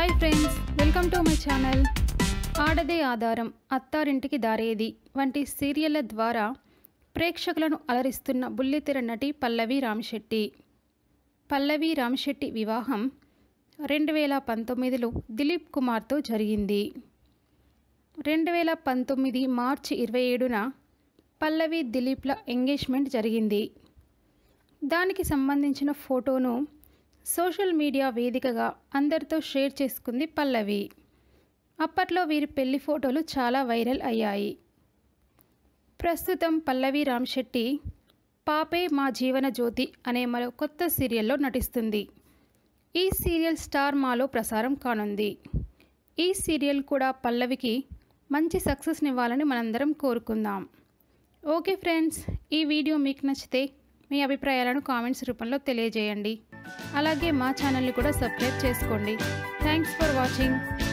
hi friends welcome to my channel Aadade Aadharam అత్తారింటికి దారేది వంటి సీరియళ్ల ద్వారా ప్రేక్షకులను అలరిస్తున్న బుల్లితెర నటి పల్లవి రామశెట్టి పల్లవి రామశెట్టి వివాహం రెండు వేల పంతొమ్మిదిలో దిలీప్ కుమార్తో జరిగింది రెండు వేల పంతొమ్మిది మార్చి ఇరవై ఏడున పల్లవి దిలీప్ల ఎంగేజ్మెంట్ జరిగింది దానికి సంబంధించిన ఫోటోను సోషల్ మీడియా వేదికగా అందరితో షేర్ చేసుకుంది పల్లవి అప్పట్లో వీరి పెళ్లి ఫోటోలు చాలా వైరల్ అయ్యాయి ప్రస్తుతం పల్లవి రామ్శెట్టి పాపే మా జీవన జ్యోతి అనే మరో కొత్త సీరియల్లో నటిస్తుంది ఈ సీరియల్ స్టార్ మాలో ప్రసారం కానుంది ఈ సీరియల్ కూడా పల్లవికి మంచి సక్సెస్నివ్వాలని మనందరం కోరుకుందాం ఓకే ఫ్రెండ్స్ ఈ వీడియో మీకు నచ్చితే మీ అభిప్రాయాలను కామెంట్స్ రూపంలో తెలియజేయండి అలాగే మా ఛానల్ని కూడా సబ్స్క్రైబ్ చేసుకోండి థ్యాంక్స్ ఫర్ వాచింగ్